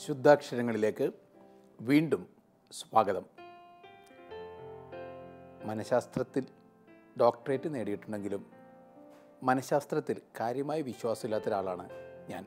ശുദ്ധാക്ഷരങ്ങളിലേക്ക് വീണ്ടും സ്വാഗതം മനഃശാസ്ത്രത്തിൽ ഡോക്ടറേറ്റ് നേടിയിട്ടുണ്ടെങ്കിലും മനഃശാസ്ത്രത്തിൽ കാര്യമായ വിശ്വാസമില്ലാത്ത ഒരാളാണ് ഞാൻ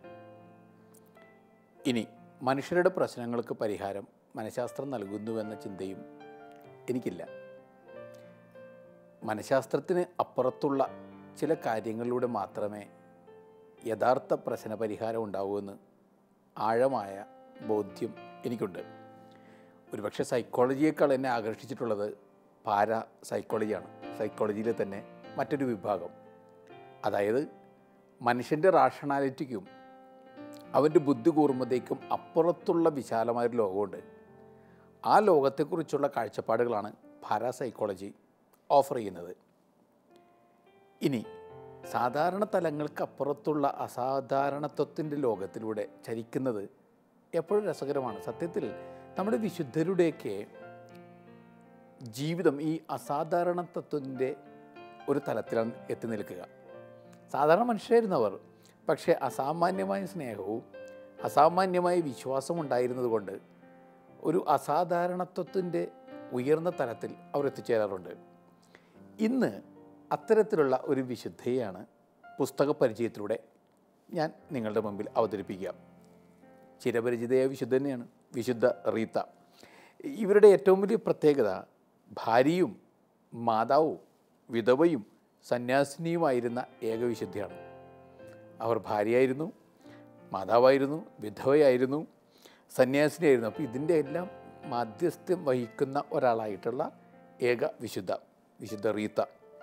ഇനി മനുഷ്യരുടെ പ്രശ്നങ്ങൾക്ക് പരിഹാരം മനഃശാസ്ത്രം നൽകുന്നുവെന്ന ചിന്തയും എനിക്കില്ല മനഃശാസ്ത്രത്തിന് അപ്പുറത്തുള്ള ചില കാര്യങ്ങളിലൂടെ മാത്രമേ യഥാർത്ഥ പ്രശ്ന പരിഹാരം ഉണ്ടാവൂവെന്ന് ആഴമായ ബോധ്യം എനിക്കുണ്ട് ഒരുപക്ഷെ സൈക്കോളജിയേക്കാൾ എന്നെ ആകർഷിച്ചിട്ടുള്ളത് പാരാ സൈക്കോളജിയാണ് സൈക്കോളജിയിലെ തന്നെ മറ്റൊരു വിഭാഗം അതായത് മനുഷ്യൻ്റെ റാഷണാലിറ്റിക്കും അവൻ്റെ ബുദ്ധി കൂർമ്മതയ്ക്കും അപ്പുറത്തുള്ള വിശാലമായൊരു ലോകമുണ്ട് ആ ലോകത്തെക്കുറിച്ചുള്ള കാഴ്ചപ്പാടുകളാണ് പാരാ സൈക്കോളജി ഓഫർ ചെയ്യുന്നത് ഇനി സാധാരണ തലങ്ങൾക്ക് അപ്പുറത്തുള്ള അസാധാരണത്വത്തിൻ്റെ ലോകത്തിലൂടെ ചരിക്കുന്നത് എപ്പോഴും രസകരമാണ് സത്യത്തിൽ നമ്മുടെ വിശുദ്ധരുടെയൊക്കെ ജീവിതം ഈ അസാധാരണത്വത്തിൻ്റെ ഒരു തലത്തിലാണ് എത്തി നിൽക്കുക സാധാരണ മനുഷ്യരായിരുന്നു അവർ പക്ഷേ അസാമാന്യമായ സ്നേഹവും അസാമാന്യമായ വിശ്വാസവും ഉണ്ടായിരുന്നതുകൊണ്ട് ഒരു അസാധാരണത്വത്തിൻ്റെ ഉയർന്ന തലത്തിൽ അവർ എത്തിച്ചേരാറുണ്ട് ഇന്ന് അത്തരത്തിലുള്ള ഒരു വിശുദ്ധയെയാണ് പുസ്തക പരിചയത്തിലൂടെ ഞാൻ നിങ്ങളുടെ മുമ്പിൽ അവതരിപ്പിക്കുക ചിരപരിചിതയായ വിശുദ്ധ തന്നെയാണ് വിശുദ്ധ റീത്ത ഇവരുടെ ഏറ്റവും വലിയ പ്രത്യേകത ഭാര്യയും മാതാവും വിധവയും സന്യാസിനിയുമായിരുന്ന ഏക വിശുദ്ധിയാണ് അവർ ഭാര്യയായിരുന്നു മാതാവായിരുന്നു വിധവയായിരുന്നു സന്യാസിനിയായിരുന്നു അപ്പോൾ ഇതിൻ്റെ എല്ലാം മാധ്യസ്ഥ്യം വഹിക്കുന്ന ഒരാളായിട്ടുള്ള ഏക വിശുദ്ധ വിശുദ്ധ റീത്ത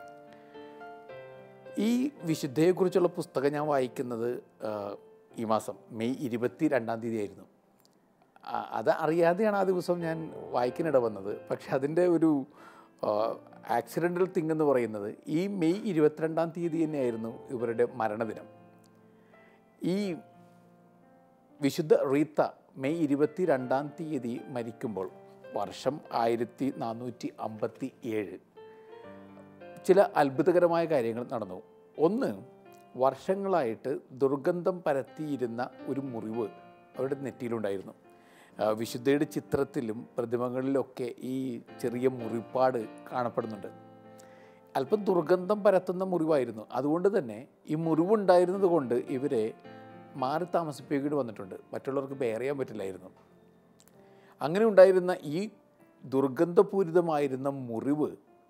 ഈ വിശുദ്ധയെക്കുറിച്ചുള്ള പുസ്തകം ഞാൻ വായിക്കുന്നത് ആ, ഈ മാസം മെയ് ഇരുപത്തി രണ്ടാം തീയതി ആയിരുന്നു ആ, അത് അറിയാതെയാണ് ആ ദിവസം ഞാൻ വായിക്കാനിട വന്നത് പക്ഷെ അതിൻ്റെ ഒരു ആക്സിഡൻ്റൽ തിങ് എന്ന് പറയുന്നത് ഈ മെയ് ഇരുപത്തിരണ്ടാം തീയതി തന്നെയായിരുന്നു ഇവരുടെ മരണദിനം ഈ വിശുദ്ധ റീത്ത മെയ് ഇരുപത്തി രണ്ടാം തീയതി മരിക്കുമ്പോൾ വർഷം ആയിരത്തി നാനൂറ്റി അമ്പത്തി ഏഴ് ചില അത്ഭുതകരമായ കാര്യങ്ങൾ നടന്നു ഒന്ന് വർഷങ്ങളായിട്ട് ദുർഗന്ധം പരത്തിയിരുന്ന ഒരു മുറിവ് അവരുടെ നെറ്റിയിലുണ്ടായിരുന്നു ആ, വിശുദ്ധയുടെ ചിത്രത്തിലും പ്രതിമകളിലൊക്കെ ഈ ചെറിയ മുറിപ്പാട് കാണപ്പെടുന്നുണ്ട് അല്പം ദുർഗന്ധം പരത്തുന്ന മുറിവായിരുന്നു അതുകൊണ്ട് തന്നെ ഈ മുറിവുണ്ടായിരുന്നത് കൊണ്ട് ഇവരെ മാറി താമസിപ്പിക്കേണ്ടി വന്നിട്ടുണ്ട് മറ്റുള്ളവർക്ക് ബെയർ ചെയ്യാൻ പറ്റില്ലായിരുന്നു അങ്ങനെ ഉണ്ടായിരുന്ന ഈ ദുർഗന്ധപൂരിതമായിരുന്ന മുറിവ്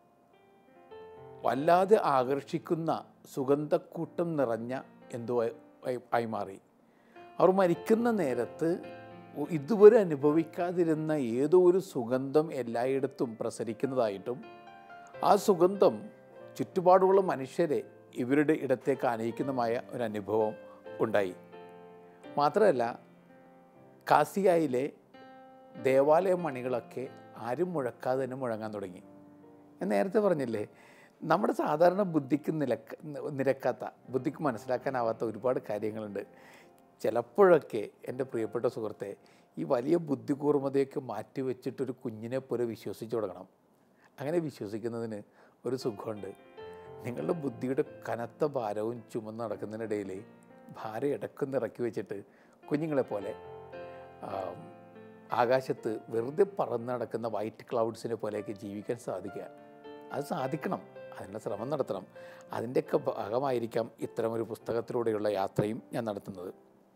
വല്ലാതെ ആകർഷിക്കുന്ന സുഗന്ധക്കൂട്ടം നിറഞ്ഞ എന്തോ ആയി- ആയി- ആയി മാറി അവർ മരിക്കുന്ന നേരത്ത് ഒ- ഇതുവരെ അനുഭവിക്കാതിരുന്ന ഏതോ ഒരു സുഗന്ധം എല്ലായിടത്തും പ്രസരിക്കുന്നതായിട്ടും ആ സുഗന്ധം ചുറ്റുപാടുള്ള മനുഷ്യരെ ഇവരുടെ ഇടത്തേക്ക് ആനയിക്കുന്നതുമായ ഒരു അനുഭവം ഉണ്ടായി മാത്രമല്ല കാസിയായിലെ ദേവാലയ മണികളൊക്കെ ആരും മുഴക്കാതെ തന്നെ മുഴങ്ങാൻ തുടങ്ങി ഞാൻ നേരത്തെ പറഞ്ഞില്ലേ നമ്മുടെ സാധാരണ ബുദ്ധിക്ക് നിലക്ക നിരക്കാത്ത ബുദ്ധിക്ക് മനസ്സിലാക്കാനാവാത്ത ഒരുപാട് കാര്യങ്ങളുണ്ട് ചിലപ്പോഴൊക്കെ എൻ്റെ പ്രിയപ്പെട്ട സുഹൃത്തെ ഈ വലിയ ബുദ്ധികൂർമ്മതയൊക്കെ മാറ്റി വെച്ചിട്ടൊരു കുഞ്ഞിനെ പോലെ വിശ്വസിച്ച് തുടങ്ങണം അങ്ങനെ വിശ്വസിക്കുന്നതിന് ഒരു സുഖമുണ്ട് നിങ്ങളുടെ ബുദ്ധിയുടെ കനത്ത ഭാരവും ചുമന്ന് നടക്കുന്നതിനിടയിൽ ഭാരം ഇടക്കൊന്ന് ഇറക്കി വെച്ചിട്ട് കുഞ്ഞുങ്ങളെ പോലെ ആം, ആകാശത്ത് വെറുതെ പറന്ന് നടക്കുന്ന വൈറ്റ് ക്ലൗഡ്സിനെ പോലെയൊക്കെ ജീവിക്കാൻ സാധിക്കുക അത് സാധിക്കണം അതിനുള്ള ശ്രമം നടത്തണം അതിൻ്റെയൊക്കെ ഭാഗമായിരിക്കാം ഇത്തരമൊരു പുസ്തകത്തിലൂടെയുള്ള യാത്രയും ഞാൻ നടത്തുന്നത്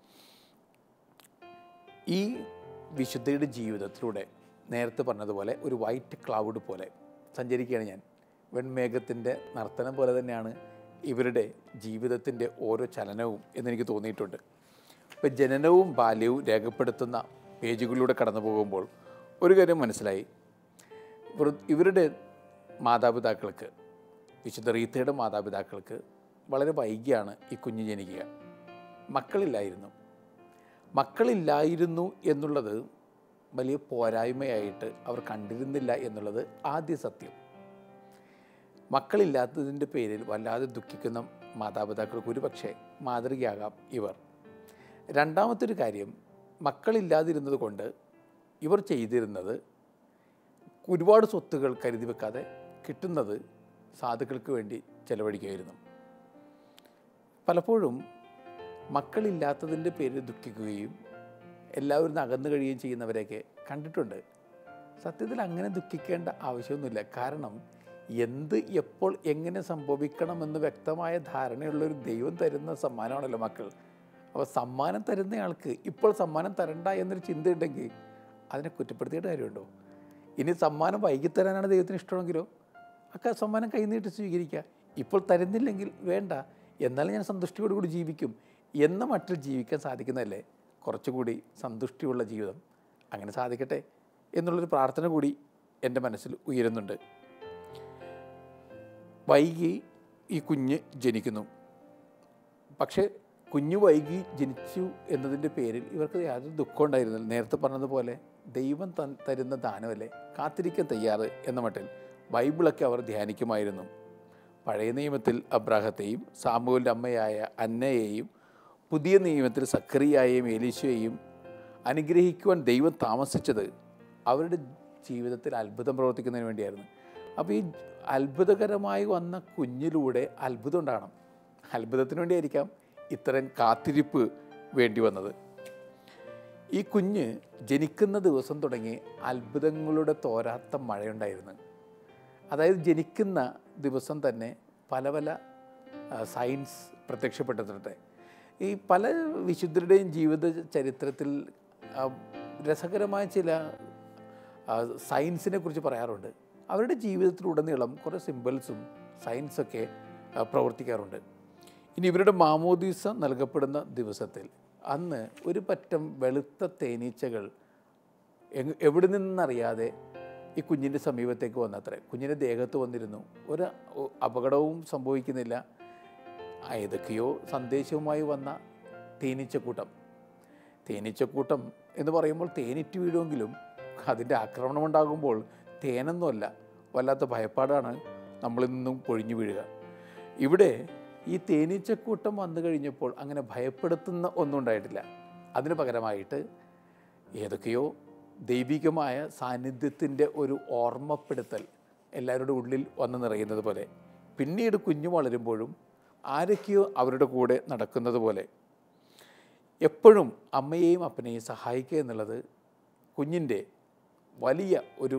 ഈ വിശുദ്ധയുടെ ജീവിതത്തിലൂടെ നേരത്തെ പറഞ്ഞതുപോലെ ഒരു വൈറ്റ് ക്ലൗഡ് പോലെ സഞ്ചരിക്കുകയാണ് ഞാൻ വെൺമേഘത്തിൻ്റെ നർത്തനം പോലെ തന്നെയാണ് ഇവരുടെ ജീവിതത്തിൻ്റെ ഓരോ ചലനവും എന്നെനിക്ക് തോന്നിയിട്ടുണ്ട് ഇപ്പോൾ ജനനവും ബാല്യവും രേഖപ്പെടുത്തുന്ന പേജുകളിലൂടെ കടന്നു പോകുമ്പോൾ ഒരു കാര്യം മനസ്സിലായി വൃ- ഇവരുടെ മാതാപിതാക്കൾക്ക് വിശുദ്ധ റീത്തയുടെ മാതാപിതാക്കൾക്ക് വളരെ വൈകിയാണ് ഈ കുഞ്ഞ് ജനിക്കുക മക്കളില്ലായിരുന്നു മക്കളില്ലായിരുന്നു എന്നുള്ളത് വലിയ പോരായ്മയായിട്ട് അവർ കണ്ടിരുന്നില്ല എന്നുള്ളത് ആദ്യ സത്യം മക്കളില്ലാത്തതിൻ്റെ പേരിൽ വല്ലാതെ ദുഃഖിക്കുന്ന മാതാപിതാക്കൾക്ക് ഒരുപക്ഷെ മാതൃകയാകാം ഇവർ രണ്ടാമത്തൊരു കാര്യം മക്കളില്ലാതിരുന്നത് കൊണ്ട് ഇവർ ചെയ്തിരുന്നത് ഒരുപാട് സ്വത്തുകൾ കരുതി വെക്കാതെ കിട്ടുന്നത് സാധുക്കൾക്ക് വേണ്ടി ചെലവഴിക്കുമായിരുന്നു പലപ്പോഴും മക്കളില്ലാത്തതിൻ്റെ പേരിൽ ദുഃഖിക്കുകയും എല്ലാവരും അകന്നു കഴിയുകയും ചെയ്യുന്നവരെയൊക്കെ കണ്ടിട്ടുണ്ട് സത്യത്തിൽ അങ്ങനെ ദുഃഖിക്കേണ്ട ആവശ്യമൊന്നുമില്ല കാരണം എന്ത് എപ്പോൾ എങ്ങനെ സംഭവിക്കണമെന്ന് വ്യക്തമായ ധാരണയുള്ളൊരു ദൈവം തരുന്ന സമ്മാനമാണല്ലോ മക്കൾ അപ്പോൾ സമ്മാനം തരുന്നയാൾക്ക് ഇപ്പോൾ സമ്മാനം തരണ്ട എന്നൊരു ചിന്തയുണ്ടെങ്കിൽ അതിനെ കുറ്റപ്പെടുത്തിയിട്ട് കാര്യമുണ്ടോ ഇനി സമ്മാനം വൈകിത്തരാനാണ് ദൈവത്തിന് ഇഷ്ടമെങ്കിലോ ഒക്കെ സമ്മാനം കൈനീട്ടി സ്വീകരിക്കുക ഇപ്പോൾ തരുന്നില്ലെങ്കിൽ വേണ്ട എന്നാലും ഞാൻ സന്തുഷ്ടിയോടുകൂടി ജീവിക്കും എന്ന മട്ടിൽ ജീവിക്കാൻ സാധിക്കുന്നതല്ലേ കുറച്ചുകൂടി സന്തുഷ്ടിയുള്ള ജീവിതം അങ്ങനെ സാധിക്കട്ടെ എന്നുള്ളൊരു പ്രാർത്ഥന കൂടി എൻ്റെ മനസ്സിൽ ഉയരുന്നുണ്ട് വൈകി ഈ കുഞ്ഞ് ജനിക്കുന്നു പക്ഷേ കുഞ്ഞു വൈകി ജനിച്ചു എന്നതിൻ്റെ പേരിൽ ഇവർക്ക് യാതൊരു ദുഃഖം ഉണ്ടായിരുന്നില്ല നേരത്തെ പറഞ്ഞതുപോലെ ദൈവം തൻ തരുന്ന ദാനമല്ലേ കാത്തിരിക്കാൻ തയ്യാറ് എന്ന മട്ടിൽ ബൈബിളൊക്കെ അവർ ധ്യാനിക്കുമായിരുന്നു പഴയ നിയമത്തിൽ അബ്രാഹത്തെയും സാമുവിൻ്റെ അമ്മയായ അന്നയെയും പുതിയ നിയമത്തിൽ സക്കറിയായെയും ഏലീശയെയും അനുഗ്രഹിക്കുവാൻ ദൈവം താമസിച്ചത് അവരുടെ ജീവിതത്തിൽ അത്ഭുതം പ്രവർത്തിക്കുന്നതിന് വേണ്ടിയായിരുന്നു അപ്പോൾ ഈ അത്ഭുതകരമായി വന്ന കുഞ്ഞിലൂടെ അത്ഭുതം ഉണ്ടാകണം അത്ഭുതത്തിന് വേണ്ടിയായിരിക്കാം ഇത്തരം കാത്തിരിപ്പ് വേണ്ടി വന്നത് ഈ കുഞ്ഞ് ജനിക്കുന്ന ദിവസം തുടങ്ങി അത്ഭുതങ്ങളുടെ തോരാത്ത മഴയുണ്ടായിരുന്നു അതായത് ജനിക്കുന്ന ദിവസം തന്നെ പല പല ആ, സയൻസ് പ്രത്യക്ഷപ്പെട്ടിട്ടുണ്ട് ഈ പല വിശുദ്ധരുടെയും ജീവിത ചരിത്രത്തിൽ ആ, രസകരമായ ചില ആ, സയൻസിനെ കുറിച്ച് പറയാറുണ്ട് അവരുടെ ജീവിതത്തിലുടനീളം കുറേ സിമ്പിൾസും സയൻസൊക്കെ ആ, പ്രവർത്തിക്കാറുണ്ട് ഇനി ഇവരുടെ മാമോദീസ നൽകപ്പെടുന്ന ദിവസത്തിൽ അന്ന് ഒരു പറ്റം വെളുത്ത തേനീച്ചകൾ എങ് എവിടെ നിന്നറിയാതെ ഈ കുഞ്ഞിൻ്റെ സമീപത്തേക്ക് വന്നത്രേ കുഞ്ഞിൻ്റെ ദേഹത്ത് വന്നിരുന്നു ഒരു ഒ- അപകടവും സംഭവിക്കുന്നില്ല ആ ഏതൊക്കെയോ സന്ദേശവുമായി വന്ന തേനീച്ചക്കൂട്ടം തേനീച്ചക്കൂട്ടം എന്ന് പറയുമ്പോൾ തേനിറ്റ് വീഴുമെങ്കിലും അതിൻ്റെ ആക്രമണം ഉണ്ടാകുമ്പോൾ തേനൊന്നുമല്ല വല്ലാത്ത ഭയപ്പാടാണ് നമ്മളിൽ നിന്നും പൊഴിഞ്ഞു വീഴുക ഇവിടെ ഈ തേനീച്ചക്കൂട്ടം വന്നു കഴിഞ്ഞപ്പോൾ അങ്ങനെ ഭയപ്പെടുത്തുന്ന ഒന്നും ഉണ്ടായിട്ടില്ല അതിന് പകരമായിട്ട് ഏതൊക്കെയോ ദൈവികമായ സാന്നിധ്യത്തിൻ്റെ ഒരു ഓർമ്മപ്പെടുത്തൽ എല്ലാവരുടെ ഉള്ളിൽ വന്ന് നിറയുന്നത് പോലെ പിന്നീട് കുഞ്ഞു വളരുമ്പോഴും ആരൊക്കെയോ അവരുടെ കൂടെ നടക്കുന്നത് പോലെ എപ്പോഴും അമ്മയെയും അപ്പനെയും സഹായിക്കുക എന്നുള്ളത് കുഞ്ഞിൻ്റെ വലിയ ഒരു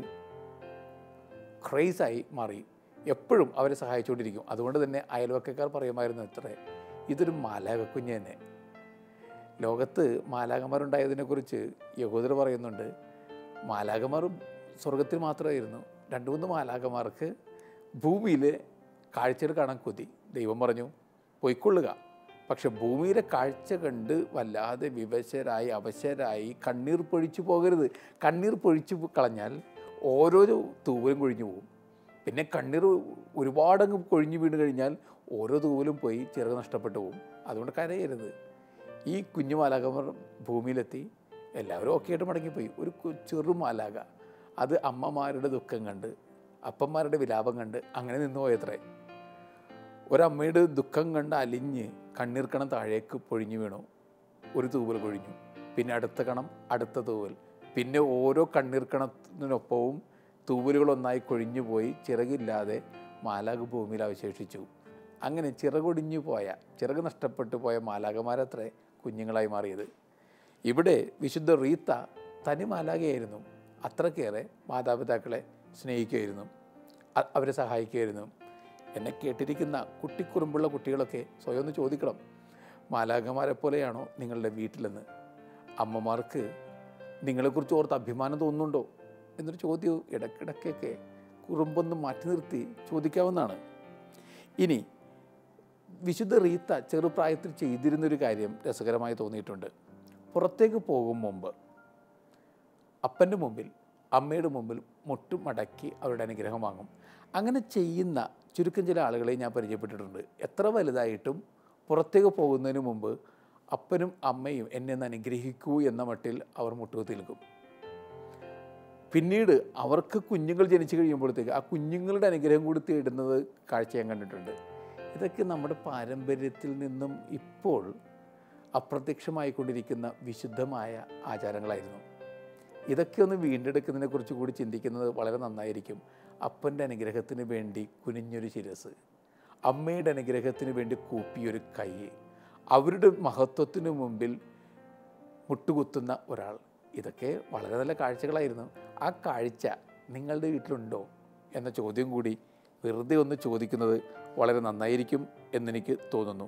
ക്രേസായി മാറി എപ്പോഴും അവരെ സഹായിച്ചുകൊണ്ടിരിക്കും അതുകൊണ്ട് തന്നെ അയൽവക്കക്കാർ പറയുമായിരുന്നു ഇത്രേ ഇതൊരു മാലാക കുഞ്ഞ് തന്നെ ലോകത്ത് മാലാകന്മാരുണ്ടായതിനെക്കുറിച്ച് യഹൂദർ പറയുന്നുണ്ട് മാലാകന്മാർ സ്വർഗത്തിൽ മാത്രമായിരുന്നു രണ്ട് മൂന്ന് മാലാകന്മാർക്ക് ഭൂമിയിലെ കാഴ്ചകൾ കാണാൻ കൊതി ദൈവം പറഞ്ഞു പൊയ്ക്കൊള്ളുക പക്ഷെ ഭൂമിയിലെ കാഴ്ച കണ്ട് വല്ലാതെ വിവശരായി അവശരായി കണ്ണീർ പൊഴിച്ചു പോകരുത് കണ്ണീർ പൊഴിച്ചു കളഞ്ഞാൽ ഓരോ തൂവലും കൊഴിഞ്ഞു പോകും പിന്നെ കണ്ണീർ ഒരുപാടങ്ങ് കൊഴിഞ്ഞു വീണ് കഴിഞ്ഞാൽ ഓരോ തൂവലും പോയി ചിറക് നഷ്ടപ്പെട്ടു പോകും അതുകൊണ്ട് കരയരുത് ഈ കുഞ്ഞു മാലാകന്മാർ ഭൂമിയിലെത്തി എല്ലാവരും ഒക്കെ ആയിട്ട് മടങ്ങിപ്പോയി ഒരു കു- ചെറു മാലാക അത് അമ്മമാരുടെ ദുഃഖം കണ്ട് അപ്പന്മാരുടെ വിലാപം കണ്ട് അങ്ങനെ നിന്നു പോയത്രേ ഒരമ്മയുടെ ദുഃഖം കണ്ട് അലിഞ്ഞ് കണ്ണീർ കണം താഴേക്ക് പൊഴിഞ്ഞു വീണു ഒരു തൂവൽ കൊഴിഞ്ഞു പിന്നെ അടുത്ത കണം അടുത്ത തൂവൽ പിന്നെ ഓരോ കണ്ണീർ കണത്തിനൊപ്പവും തൂവലുകളൊന്നായി കൊഴിഞ്ഞു പോയി ചിറകില്ലാതെ മാലാഖ് ഭൂമിയിൽ അവശേഷിച്ചു അങ്ങനെ ചിറകൊടിഞ്ഞു പോയ ചിറക് നഷ്ടപ്പെട്ടു പോയ മാലാകമാരത്രേ കുഞ്ഞുങ്ങളായി മാറിയത് ഇവിടെ വിശുദ്ധ റീത്ത തനി മാലാകയായിരുന്നു അത്രക്കേറെ മാതാപിതാക്കളെ സ്നേഹിക്കുമായിരുന്നു അ- അവരെ സഹായിക്കുമായിരുന്നു എന്നെ കേട്ടിരിക്കുന്ന കുട്ടിക്കുറുമ്പുള്ള കുട്ടികളൊക്കെ സ്വയം ഒന്ന് ചോദിക്കണം മാലാകമാരെ പോലെയാണോ നിങ്ങളുടെ വീട്ടിലെന്ന് അമ്മമാർക്ക് നിങ്ങളെക്കുറിച്ച് ഓർത്ത് അഭിമാനം തോന്നുന്നുണ്ടോ എന്നൊരു ചോദ്യവും ഇടയ്ക്കിടയ്ക്കൊക്കെ കുറുമ്പൊന്ന് മാറ്റി നിർത്തി ചോദിക്കാവുന്നതാണ് ഇനി വിശുദ്ധ റീത്ത ചെറുപ്രായത്തിൽ ചെയ്തിരുന്നൊരു കാര്യം രസകരമായി തോന്നിയിട്ടുണ്ട് പുറത്തേക്ക് പോകും മുമ്പ് അപ്പൻ്റെ മുമ്പിൽ അമ്മയുടെ മുമ്പിൽ മുട്ടുമടക്കി അവരുടെ അനുഗ്രഹം വാങ്ങും അങ്ങനെ ചെയ്യുന്ന ചുരുക്കം ചില ആളുകളെ ഞാൻ പരിചയപ്പെട്ടിട്ടുണ്ട് എത്ര വലുതായിട്ടും പുറത്തേക്ക് പോകുന്നതിന് മുമ്പ് അപ്പനും അമ്മയും എന്നെ ഒന്ന് അനുഗ്രഹിക്കൂ എന്ന മട്ടിൽ അവർ മുട്ടുകുത്തി നിൽക്കും പിന്നീട് അവർക്ക് കുഞ്ഞുങ്ങൾ ജനിച്ചു കഴിയുമ്പോഴത്തേക്ക് ആ കുഞ്ഞുങ്ങളുടെ അനുഗ്രഹം കൂടി തേടുന്നത് കാഴ്ച ഞാൻ കണ്ടിട്ടുണ്ട് ഇതൊക്കെ നമ്മുടെ പാരമ്പര്യത്തിൽ നിന്നും ഇപ്പോൾ അപ്രത്യക്ഷമായിക്കൊണ്ടിരിക്കുന്ന വിശുദ്ധമായ ആചാരങ്ങളായിരുന്നു ഇതൊക്കെ ഒന്ന് വീണ്ടെടുക്കുന്നതിനെ കുറിച്ച് കൂടി ചിന്തിക്കുന്നത് വളരെ നന്നായിരിക്കും അപ്പൻ്റെ അനുഗ്രഹത്തിന് വേണ്ടി കുനിഞ്ഞൊരു ശിരസ് അമ്മയുടെ അനുഗ്രഹത്തിന് വേണ്ടി കൂപ്പിയൊരു കൈ അവരുടെ മഹത്വത്തിന് മുമ്പിൽ മുട്ടുകുത്തുന്ന ഒരാൾ ഇതൊക്കെ വളരെ നല്ല കാഴ്ചകളായിരുന്നു ആ കാഴ്ച നിങ്ങളുടെ വീട്ടിലുണ്ടോ എന്ന ചോദ്യം കൂടി വെറുതെ ഒന്ന് ചോദിക്കുന്നത് വളരെ നന്നായിരിക്കും എന്നെനിക്ക് തോന്നുന്നു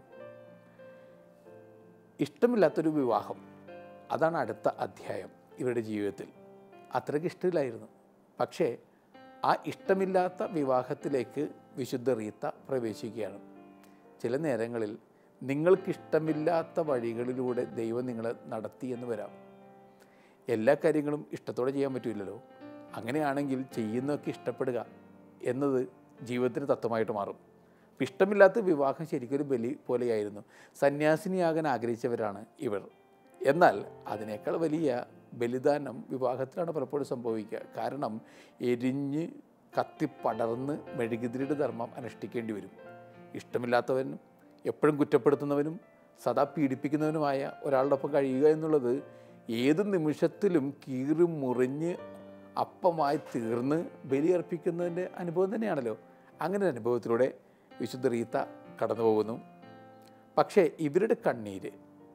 ഇഷ്ടമില്ലാത്തൊരു വിവാഹം അതാണ് അടുത്ത അധ്യായം ഇവരുടെ ജീവിതത്തിൽ അത്രയ്ക്ക് ഇഷ്ടമില്ലായിരുന്നു പക്ഷേ ആ ഇഷ്ടമില്ലാത്ത വിവാഹത്തിലേക്ക് വിശുദ്ധ റീത്ത പ്രവേശിക്കുകയാണ് ചില നേരങ്ങളിൽ നിങ്ങൾക്കിഷ്ടമില്ലാത്ത വഴികളിലൂടെ ദൈവം നിങ്ങളെ നടത്തി എന്ന് വരാം എല്ലാ കാര്യങ്ങളും ഇഷ്ടത്തോടെ ചെയ്യാൻ പറ്റില്ലല്ലോ അങ്ങനെയാണെങ്കിൽ ചെയ്യുന്നതൊക്കെ ഇഷ്ടപ്പെടുക എന്നത് ജീവിതത്തിന് തത്വമായിട്ട് മാറും അപ്പം ഇഷ്ടമില്ലാത്ത വിവാഹം ശരിക്കൊരു ബലി പോലെയായിരുന്നു സന്യാസിനിയാകാൻ ആഗ്രഹിച്ചവരാണ് ഇവർ എന്നാൽ അതിനേക്കാൾ വലിയ ബലിദാനം വിവാഹത്തിലാണ് പലപ്പോഴും സംഭവിക്കുക കാരണം എരിഞ്ഞ് കത്തിപ്പടർന്ന് മെഴുകുതിരിയുടെ ധർമ്മം അനുഷ്ഠിക്കേണ്ടി വരും ഇഷ്ടമില്ലാത്തവനും എപ്പോഴും കുറ്റപ്പെടുത്തുന്നവനും സദാ പീഡിപ്പിക്കുന്നവനുമായ ഒരാളുടെ ഒപ്പം കഴിയുക എന്നുള്ളത് ഏത് നിമിഷത്തിലും കീറി മുറിഞ്ഞ് അപ്പമായി തീർന്ന് ബലിയർപ്പിക്കുന്നതിൻ്റെ അനുഭവം തന്നെയാണല്ലോ അങ്ങനെ ഒരു അനുഭവത്തിലൂടെ വിശുദ്ധ റീത്ത കടന്നു പോകുന്നു പക്ഷേ ഇവരുടെ കണ്ണീര്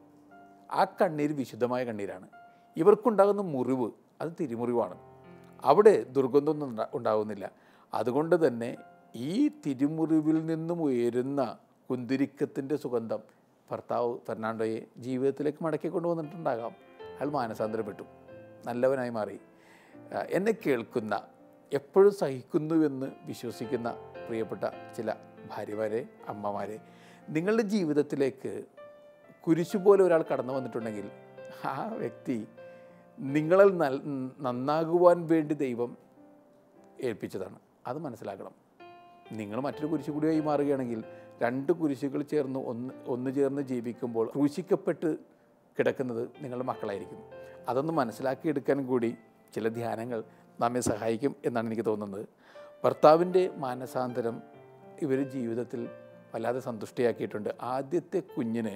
ആ കണ്ണീര് വിശുദ്ധമായ കണ്ണീരാണ് ഇവർക്കുണ്ടാകുന്ന മുറിവ് അത് തിരിമുറിവാണ് അവിടെ ദുർഗന്ധമൊന്നും ഉണ്ടാ- ഉണ്ടാകുന്നില്ല അതുകൊണ്ട് തന്നെ ഈ തിരുമുറിവിൽ നിന്നും ഉയരുന്ന കുന്തിരിക്കത്തിൻ്റെ സുഗന്ധം ഭർത്താവ് ഫെർണാണ്ടോയെ ജീവിതത്തിലേക്ക് മടക്കി കൊണ്ടുവന്നിട്ടുണ്ടാകാം അയാൾ മാനസാന്തരപ്പെട്ടു നല്ലവനായി മാറി ആ, എന്നെ കേൾക്കുന്ന എപ്പോഴും സഹിക്കുന്നുവെന്ന് വിശ്വസിക്കുന്ന പ്രിയപ്പെട്ട ചില ഭാര്യമാരെ അമ്മമാരെ നിങ്ങളുടെ ജീവിതത്തിലേക്ക് കുരിശു പോലെ ഒരാൾ കടന്നു വന്നിട്ടുണ്ടെങ്കിൽ ആ വ്യക്തി നിങ്ങളിൽ നൽ നന്നാകുവാൻ വേണ്ടി ദൈവം ഏൽപ്പിച്ചതാണ് അത് മനസ്സിലാക്കണം നിങ്ങൾ മറ്റൊരു കുരിശു കൂടിയായി മാറുകയാണെങ്കിൽ രണ്ട് കുരിശുകൾ ചേർന്ന് ഒന്ന് ഒന്ന് ചേർന്ന് ജീവിക്കുമ്പോൾ ക്രൂശിക്കപ്പെട്ട് കിടക്കുന്നത് നിങ്ങളുടെ മക്കളായിരിക്കും അതൊന്ന് മനസ്സിലാക്കിയെടുക്കാൻ കൂടി ചില ധ്യാനങ്ങൾ നമ്മെ സഹായിക്കും എന്നാണ് എനിക്ക് തോന്നുന്നത് ഭർത്താവിൻ്റെ മാനസാന്തരം ഇവർ ജീവിതത്തിൽ വല്ലാതെ സന്തുഷ്ടിയാക്കിയിട്ടുണ്ട് ആദ്യത്തെ കുഞ്ഞിന്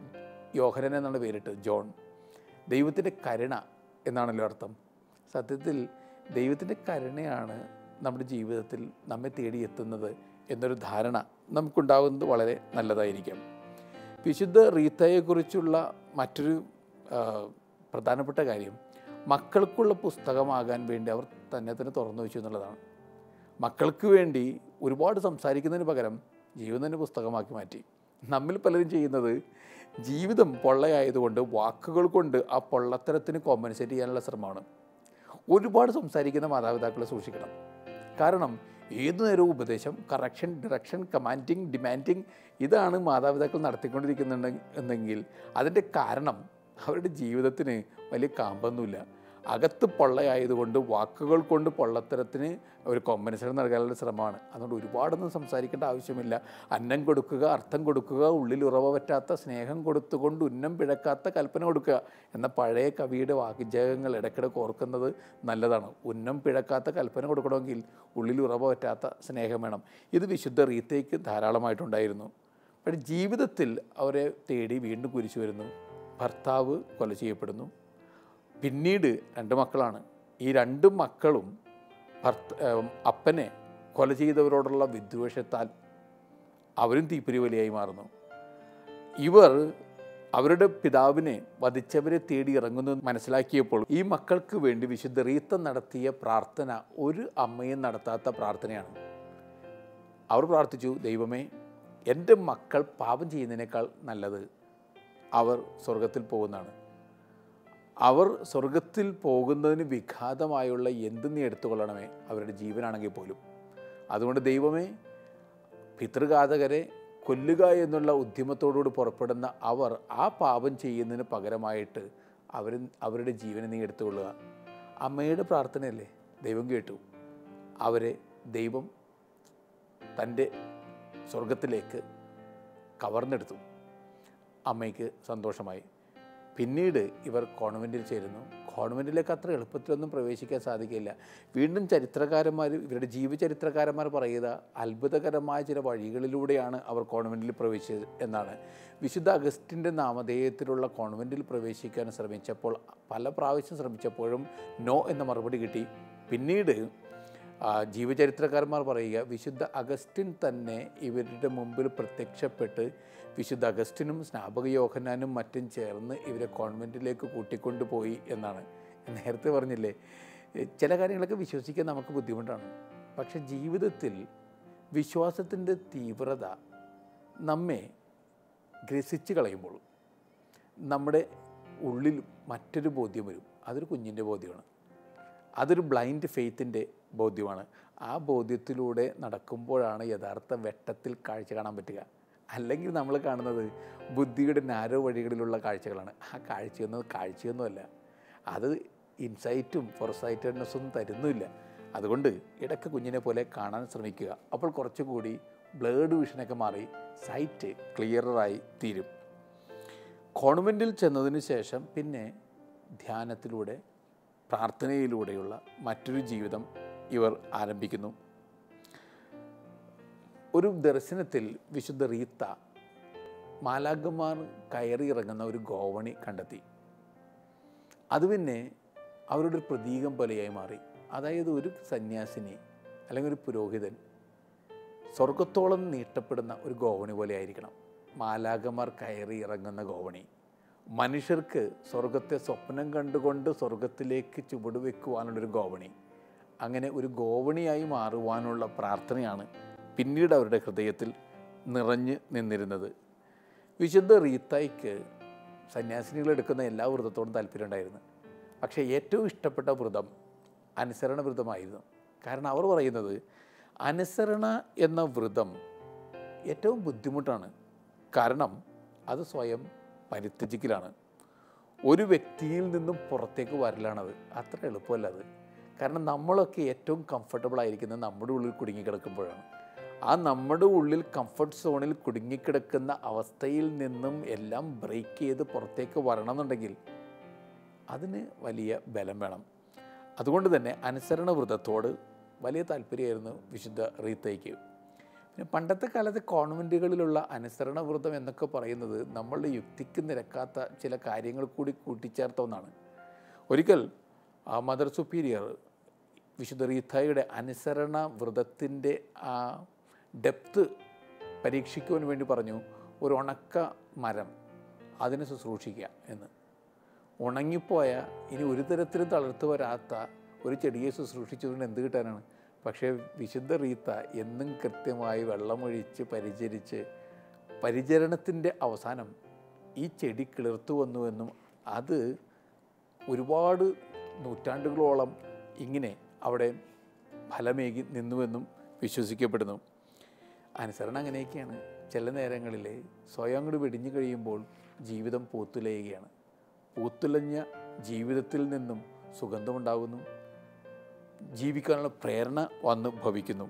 യോഹനൻ എന്നാണ് പേരിട്ട് ജോൺ ദൈവത്തിൻ്റെ കരുണ എന്നാണല്ലോ അർത്ഥം സത്യത്തിൽ ദൈവത്തിൻ്റെ കരുണയാണ് നമ്മുടെ ജീവിതത്തിൽ നമ്മെ തേടിയെത്തുന്നത് എന്നൊരു ധാരണ നമുക്കുണ്ടാകുന്നത് വളരെ നല്ലതായിരിക്കും വിശുദ്ധ റീത്തയെക്കുറിച്ചുള്ള മറ്റൊരു ആ, പ്രധാനപ്പെട്ട കാര്യം മക്കൾക്കുള്ള പുസ്തകമാകാൻ വേണ്ടി അവർ തന്നെ തന്നെ തുറന്നു വെച്ചു എന്നുള്ളതാണ് മക്കൾക്ക് വേണ്ടി ഒരുപാട് സംസാരിക്കുന്നതിന് പകരം ജീവിതം തന്നെ പുസ്തകമാക്കി മാറ്റി നമ്മിൽ പലരും ചെയ്യുന്നത് ജീവിതം പൊള്ളയായതുകൊണ്ട് വാക്കുകൾ കൊണ്ട് ആ പൊള്ളത്തരത്തിന് കോമ്പൻസേറ്റ് ചെയ്യാനുള്ള ശ്രമമാണ് ഒരുപാട് സംസാരിക്കുന്ന മാതാപിതാക്കളെ സൂക്ഷിക്കണം കാരണം ഏതു നേരവും ഉപദേശം കറക്ഷൻ ഡിറക്ഷൻ കമാൻഡിങ് ഡിമാൻഡിങ് ഇതാണ് മാതാപിതാക്കൾ നടത്തിക്കൊണ്ടിരിക്കുന്നുണ്ട് എന്നെങ്കിൽ അതിൻ്റെ കാരണം അവരുടെ ജീവിതത്തിന് വലിയ കാമ്പൊന്നുമില്ല അകത്ത് പൊള്ളയായതുകൊണ്ട് വാക്കുകൾ കൊണ്ട് പൊള്ളത്തരത്തിന് ഒരു കോമ്പൻസേഷൻ നൽകാനുള്ള ശ്രമമാണ് അതുകൊണ്ട് ഒരുപാടൊന്നും സംസാരിക്കേണ്ട ആവശ്യമില്ല അന്നം കൊടുക്കുക അർത്ഥം കൊടുക്കുക ഉള്ളിൽ ഉറവ പറ്റാത്ത സ്നേഹം കൊടുത്തുകൊണ്ട് ഉന്നം പിഴക്കാത്ത കൽപ്പന കൊടുക്കുക എന്ന പഴയ കവിയുടെ വാഗ്ജകങ്ങൾ ഇടയ്ക്കിടയ്ക്ക് ഓർക്കുന്നത് നല്ലതാണ് ഉന്നം പിഴക്കാത്ത കൽപ്പന കൊടുക്കണമെങ്കിൽ ഉള്ളിൽ ഉറവ പറ്റാത്ത സ്നേഹം വേണം ഇത് വിശുദ്ധ റീത്തേക്ക് ധാരാളമായിട്ടുണ്ടായിരുന്നു പക്ഷേ ജീവിതത്തിൽ അവരെ തേടി വീണ്ടും കുരിശു വരുന്നു ഭർത്താവ് കൊല ചെയ്യപ്പെടുന്നു പിന്നീട് രണ്ട് മക്കളാണ് ഈ രണ്ട് മക്കളും ഭർത്ത ഏം, അപ്പനെ കൊല ചെയ്തവരോടുള്ള വിദ്വേഷത്താൽ അവരും തീപ്പൊരി വലിയായി മാറുന്നു ഇവർ അവരുടെ പിതാവിനെ വധിച്ചവരെ തേടി ഇറങ്ങുന്നു എന്ന് മനസ്സിലാക്കിയപ്പോൾ ഈ മക്കൾക്ക് വേണ്ടി വിശുദ്ധ റീത്ത നടത്തിയ പ്രാർത്ഥന ഒരു അമ്മയും നടത്താത്ത പ്രാർത്ഥനയാണ് അവർ പ്രാർത്ഥിച്ചു ദൈവമേ എൻ്റെ മക്കൾ പാപം ചെയ്യുന്നതിനേക്കാൾ നല്ലത് അവർ സ്വർഗത്തിൽ പോകുന്നതാണ് അവർ സ്വർഗത്തിൽ പോകുന്നതിന് വിഘാതമായുള്ള എന്ത് നീ എടുത്തുകൊള്ളണമേ അവരുടെ ജീവനാണെങ്കിൽ പോലും അതുകൊണ്ട് ദൈവമേ പിതൃഘാതകരെ കൊല്ലുക എന്നുള്ള ഉദ്യമത്തോടുകൂടി പുറപ്പെടുന്ന അവർ ആ പാപം ചെയ്യുന്നതിന് പകരമായിട്ട് അവർ അവരുടെ ജീവനെ നീ എടുത്തുകൊള്ളുക അമ്മയുടെ പ്രാർത്ഥനയല്ലേ ദൈവം കേട്ടു അവരെ ദൈവം തൻ്റെ സ്വർഗത്തിലേക്ക് കവർന്നെടുത്തു അമ്മയ്ക്ക് സന്തോഷമായി പിന്നീട് ഇവർ കോൺവെൻറ്റിൽ ചേരുന്നു കോൺവെൻറ്റിലേക്ക് അത്ര എളുപ്പത്തിലൊന്നും പ്രവേശിക്കാൻ സാധിക്കില്ല വീണ്ടും ചരിത്രകാരന്മാർ ഇവരുടെ ജീവചരിത്രകാരന്മാർ പറയുക അത്ഭുതകരമായ ചില വഴികളിലൂടെയാണ് അവർ കോൺവെൻറ്റിൽ പ്രവേശിച്ചത് എന്നാണ് വിശുദ്ധ അഗസ്റ്റിൻ്റെ നാമധേയത്തിലുള്ള കോൺവെൻറ്റിൽ പ്രവേശിക്കാൻ ശ്രമിച്ചപ്പോൾ പല പ്രാവശ്യം ശ്രമിച്ചപ്പോഴും നോ എന്ന മറുപടി കിട്ടി പിന്നീട് ആ, ജീവചരിത്രകാരന്മാർ പറയുക വിശുദ്ധ അഗസ്റ്റിൻ തന്നെ ഇവരുടെ മുമ്പിൽ പ്രത്യക്ഷപ്പെട്ട് വിശുദ്ധ അഗസ്റ്റിനും സ്നാപക യോഹന്നാനും മറ്റും ചേർന്ന് ഇവരെ കോൺവെൻറ്റിലേക്ക് കൂട്ടിക്കൊണ്ടുപോയി എന്നാണ് ഞാൻ നേരത്തെ പറഞ്ഞില്ലേ എ, ചില കാര്യങ്ങളൊക്കെ വിശ്വസിക്കാൻ നമുക്ക് ബുദ്ധിമുട്ടാണ് പക്ഷെ ജീവിതത്തിൽ വിശ്വാസത്തിൻ്റെ തീവ്രത നമ്മെ ഗ്രസിച്ച് കളയുമ്പോൾ നമ്മുടെ ഉള്ളിൽ മറ്റൊരു ബോധ്യം വരും അതൊരു കുഞ്ഞിൻ്റെ ബോധ്യമാണ് അതൊരു ബ്ലൈൻഡ് ഫെയ്ത്തിൻ്റെ ബോധ്യമാണ് ആ ബോധ്യത്തിലൂടെ നടക്കുമ്പോഴാണ് യഥാർത്ഥ വെട്ടത്തിൽ കാഴ്ച കാണാൻ പറ്റുക അല്ലെങ്കിൽ നമ്മൾ കാണുന്നത് ബുദ്ധിയുടെ നാരോ വഴികളിലുള്ള കാഴ്ചകളാണ് ആ കാഴ്ചയൊന്നും കാഴ്ചയൊന്നുമല്ല അത് ഇൻസൈറ്റും ഫോർസൈറ്റഡ്നെസ്സും തരുന്നില്ല അതുകൊണ്ട് ഇടയ്ക്ക് കുഞ്ഞിനെ പോലെ കാണാൻ ശ്രമിക്കുക അപ്പോൾ കുറച്ചുകൂടി ബ്ലേഡ് വിഷനൊക്കെ മാറി സൈറ്റ് ക്ലിയറായി തീരും കോൺവെൻറ്റിൽ ചെന്നതിന് ശേഷം പിന്നെ ധ്യാനത്തിലൂടെ പ്രാർത്ഥനയിലൂടെയുള്ള മറ്റൊരു ജീവിതം ഇവർ ആരംഭിക്കുന്നു ഒരു ദർശനത്തിൽ വിശുദ്ധ റീത്ത മാലാഗമാർ കയറി ഇറങ്ങുന്ന ഒരു ഗോവണി കണ്ടെത്തി അത് പിന്നെ അവരുടെ ഒരു പ്രതീകം പോലെയായി മാറി അതായത് ഒരു സന്യാസിനി അല്ലെങ്കിൽ ഒരു പുരോഹിതൻ സ്വർഗത്തോളം നീട്ടപ്പെടുന്ന ഒരു ഗോവണി പോലെ ആയിരിക്കണം മാലാകമാർ കയറി ഇറങ്ങുന്ന ഗോവണി മനുഷ്യർക്ക് സ്വർഗത്തെ സ്വപ്നം കണ്ടുകൊണ്ട് സ്വർഗത്തിലേക്ക് ചുവടുവെക്കുവാനുള്ളൊരു ഗോവണി അങ്ങനെ ഒരു ഗോവണിയായി മാറുവാനുള്ള പ്രാർത്ഥനയാണ് പിന്നീട് അവരുടെ ഹൃദയത്തിൽ നിറഞ്ഞു നിന്നിരുന്നത് വിശുദ്ധ റീത്തായിക്ക് സന്യാസിനികൾ എടുക്കുന്ന എല്ലാ വ്രതത്തോടും താല്പര്യമുണ്ടായിരുന്നു പക്ഷേ ഏറ്റവും ഇഷ്ടപ്പെട്ട വ്രതം അനുസരണ വ്രതമായിരുന്നു കാരണം അവർ പറയുന്നത് അനുസരണ എന്ന വ്രതം ഏറ്റവും ബുദ്ധിമുട്ടാണ് കാരണം അത് സ്വയം പരിത്യജിക്കലാണ് ഒരു വ്യക്തിയിൽ നിന്നും പുറത്തേക്ക് വരലാണത് അത്ര എളുപ്പമല്ല അത് കാരണം നമ്മളൊക്കെ ഏറ്റവും കംഫർട്ടബിൾ ആയിരിക്കുന്നത് നമ്മുടെ ഉള്ളിൽ കുടുങ്ങിക്കിടക്കുമ്പോഴാണ് ആ നമ്മുടെ ഉള്ളിൽ കംഫർട്ട് സോണിൽ കുടുങ്ങിക്കിടക്കുന്ന അവസ്ഥയിൽ നിന്നും എല്ലാം ബ്രേക്ക് ചെയ്ത് പുറത്തേക്ക് വരണമെന്നുണ്ടെങ്കിൽ അതിന് വലിയ ബലം വേണം അതുകൊണ്ട് തന്നെ അനുസരണ വ്രതത്തോട് വലിയ താല്പര്യമായിരുന്നു വിശുദ്ധ റീത്തയ്ക്ക് പിന്നെ പണ്ടത്തെ കാലത്തെ കോൺവെൻറ്റുകളിലുള്ള അനുസരണ വ്രതം എന്നൊക്കെ പറയുന്നത് നമ്മളുടെ യുക്തിക്ക് നിരക്കാത്ത ചില കാര്യങ്ങൾ കൂടി കൂട്ടിച്ചേർത്ത ഒന്നാണ് ഒരിക്കൽ ആ മദർ സുപ്പീരിയർ വിശുദ്ധ റീത്തായുടെ അനുസരണ വ്രതത്തിൻ്റെ ആ ഡെപ്ത് പരീക്ഷിക്കുവാൻ വേണ്ടി പറഞ്ഞു ഒരു ഉണക്ക മരം അതിനെ ശുശ്രൂഷിക്കുക എന്ന് ഉണങ്ങിപ്പോയ ഇനി ഒരു തരത്തിലും തളർത്ത് വരാത്ത ഒരു ചെടിയെ ശുശ്രൂഷിച്ചതുകൊണ്ട് എന്ത് കിട്ടാനാണ് പക്ഷേ വിശുദ്ധ റീത്ത എന്നും കൃത്യമായി വെള്ളമൊഴിച്ച് പരിചരിച്ച് പരിചരണത്തിൻ്റെ അവസാനം ഈ ചെടി കിളിർത്തു വന്നുവെന്നും അത് ഒരുപാട് നൂറ്റാണ്ടുകളോളം ഇങ്ങനെ അവിടെ ഫലമേകി നിന്നുവെന്നും വിശ്വസിക്കപ്പെടുന്നു അനുസരണം അങ്ങനെയൊക്കെയാണ് ചില നേരങ്ങളിൽ സ്വയം അങ്ങോട്ട് വെടിഞ്ഞു കഴിയുമ്പോൾ ജീവിതം പൂത്തുലയുകയാണ് പൂത്തുലഞ്ഞ ജീവിതത്തിൽ നിന്നും സുഗന്ധമുണ്ടാകുന്നു ജീവിക്കാനുള്ള പ്രേരണ വന്ന് ഭവിക്കുന്നു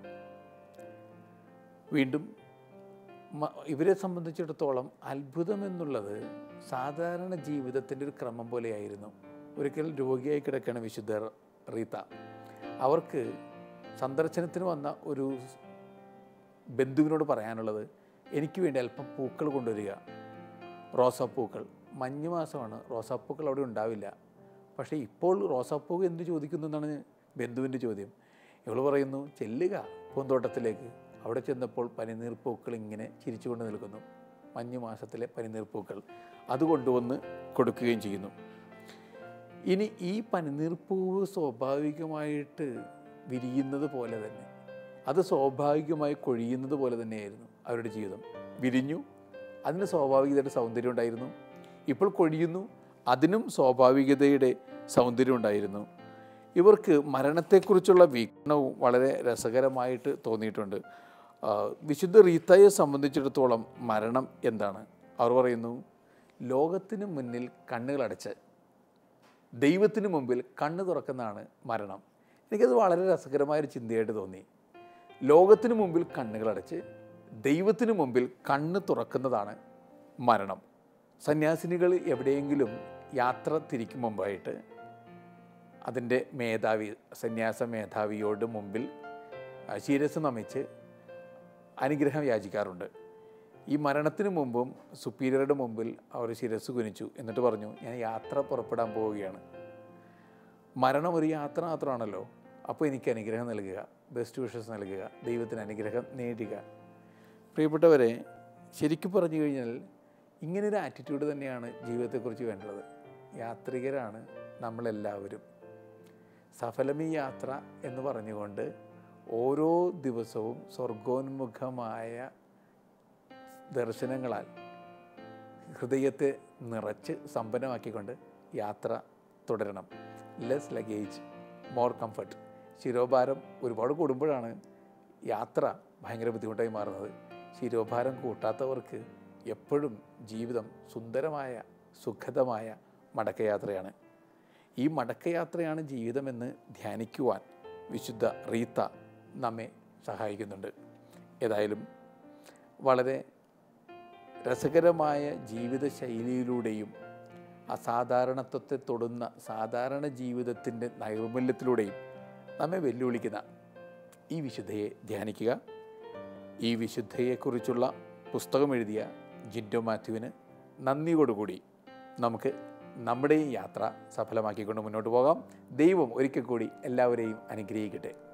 വീണ്ടും മ- ഇവരെ സംബന്ധിച്ചിടത്തോളം അത്ഭുതം എന്നുള്ളത് സാധാരണ ജീവിതത്തിൻ്റെ ഒരു ക്രമം പോലെയായിരുന്നു ഒരിക്കൽ രോഗിയായി കിടക്കുകയാണ് വിശുദ്ധ റീത്ത അവർക്ക് സന്ദർശനത്തിന് വന്ന ഒരു ബന്ധുവിനോട് പറയാനുള്ളത് എനിക്ക് വേണ്ടി അല്പം പൂക്കൾ കൊണ്ടുവരിക റോസാപ്പൂക്കൾ മഞ്ഞ് മാസമാണ് റോസാപ്പൂക്കൾ അവിടെ ഉണ്ടാവില്ല പക്ഷേ ഇപ്പോൾ റോസാപ്പൂ എന്ത് ചോദിക്കുന്നു എന്നാണ് ബന്ധുവിൻ്റെ ചോദ്യം ഇവൾ പറയുന്നു ചെല്ലുക പൂന്തോട്ടത്തിലേക്ക് അവിടെ ചെന്നപ്പോൾ പനിനീർ പൂക്കൾ ഇങ്ങനെ ചിരിച്ചുകൊണ്ട് നിൽക്കുന്നു മഞ്ഞ് മാസത്തിലെ പനിനീർ പൂക്കൾ അത് കൊണ്ടുവന്ന് കൊടുക്കുകയും ചെയ്യുന്നു ഇനി ഈ പനിനീർ പൂവ് സ്വാഭാവികമായിട്ട് വിരിയുന്നത് പോലെ തന്നെ അത് സ്വാഭാവികമായി കൊഴിയുന്നത് പോലെ തന്നെയായിരുന്നു അവരുടെ ജീവിതം വിരിഞ്ഞു അതിന് സ്വാഭാവികതയുടെ സൗന്ദര്യം ഉണ്ടായിരുന്നു ഇപ്പോൾ കൊഴിയുന്നു അതിനും സ്വാഭാവികതയുടെ സൗന്ദര്യം ഉണ്ടായിരുന്നു ഇവർക്ക് മരണത്തെക്കുറിച്ചുള്ള വീക്ഷണവും വളരെ രസകരമായിട്ട് തോന്നിയിട്ടുണ്ട് ആ, വിശുദ്ധ റീത്തയെ സംബന്ധിച്ചിടത്തോളം മരണം എന്താണ് അവർ പറയുന്നു ലോകത്തിന് മുന്നിൽ കണ്ണുകളടച്ച് ദൈവത്തിന് മുമ്പിൽ കണ്ണ് തുറക്കുന്നതാണ് മരണം എനിക്കത് വളരെ രസകരമായൊരു ചിന്തയായിട്ട് തോന്നി ലോകത്തിന് മുമ്പിൽ കണ്ണുകളടച്ച് ദൈവത്തിന് മുമ്പിൽ കണ്ണ് തുറക്കുന്നതാണ് മരണം സന്യാസിനികൾ എവിടെയെങ്കിലും യാത്ര തിരിക്കും മുമ്പായിട്ട് അതിൻ്റെ മേധാവി സന്യാസ മേധാവിയോട് മുമ്പിൽ ആ, ശിരസ് നമിച്ച് അനുഗ്രഹം യാചിക്കാറുണ്ട് ഈ മരണത്തിന് മുമ്പും സുപ്പീരിയറുടെ മുമ്പിൽ അവർ ശിരസ് കുനിച്ചു എന്നിട്ട് പറഞ്ഞു ഞാൻ യാത്ര പുറപ്പെടാൻ പോവുകയാണ് മരണം ഒരു യാത്ര മാത്രമാണല്ലോ അപ്പോൾ എനിക്ക് അനുഗ്രഹം നൽകുക ബെസ്റ്റ് വിഷസ് നൽകുക ദൈവത്തിന് അനുഗ്രഹം നേടുക പ്രിയപ്പെട്ടവരെ ശരിക്കും പറഞ്ഞു കഴിഞ്ഞാൽ ഇങ്ങനൊരു ആറ്റിറ്റ്യൂഡ് തന്നെയാണ് ജീവിതത്തെക്കുറിച്ച് വേണ്ടത് യാത്രികരാണ് നമ്മളെല്ലാവരും സഫലമീ യാത്ര എന്ന് പറഞ്ഞുകൊണ്ട് ഓരോ ദിവസവും സ്വർഗോന്മുഖമായ ദർശനങ്ങളാൽ ഹൃദയത്തെ നിറച്ച് സമ്പന്നമാക്കിക്കൊണ്ട് യാത്ര തുടരണം ലെസ് ലഗേജ് മോർ കംഫർട്ട് ശിരോഭാരം ഒരുപാട് കൂടുമ്പോഴാണ് യാത്ര ഭയങ്കര ബുദ്ധിമുട്ടായി മാറുന്നത് ശിരോഭാരം കൂട്ടാത്തവർക്ക് എപ്പോഴും ജീവിതം സുന്ദരമായ സുഖതമായ മടക്കയാത്രയാണ് ഈ മടക്കയാത്രയാണ് ജീവിതമെന്ന് ധ്യാനിക്കുവാൻ വിശുദ്ധ റീത്ത നമ്മെ സഹായിക്കുന്നുണ്ട് ഏതായാലും വളരെ രസകരമായ ജീവിതശൈലിയിലൂടെയും അസാധാരണത്വത്തെ തൊടുന്ന സാധാരണ ജീവിതത്തിൻ്റെ നൈർമല്യത്തിലൂടെയും നമ്മെ വെല്ലുവിളിക്കുന്ന ഈ വിശുദ്ധയെ ധ്യാനിക്കുക ഈ വിശുദ്ധയെക്കുറിച്ചുള്ള പുസ്തകം എഴുതിയ ജിൻഡോ മാത്യുവിന് നന്ദിയോടുകൂടി നമുക്ക് നമ്മുടെ ഈ യാത്ര സഫലമാക്കിക്കൊണ്ട് മുന്നോട്ട് പോകാം ദൈവം ഒരിക്കൽ കൂടി എല്ലാവരെയും അനുഗ്രഹിക്കട്ടെ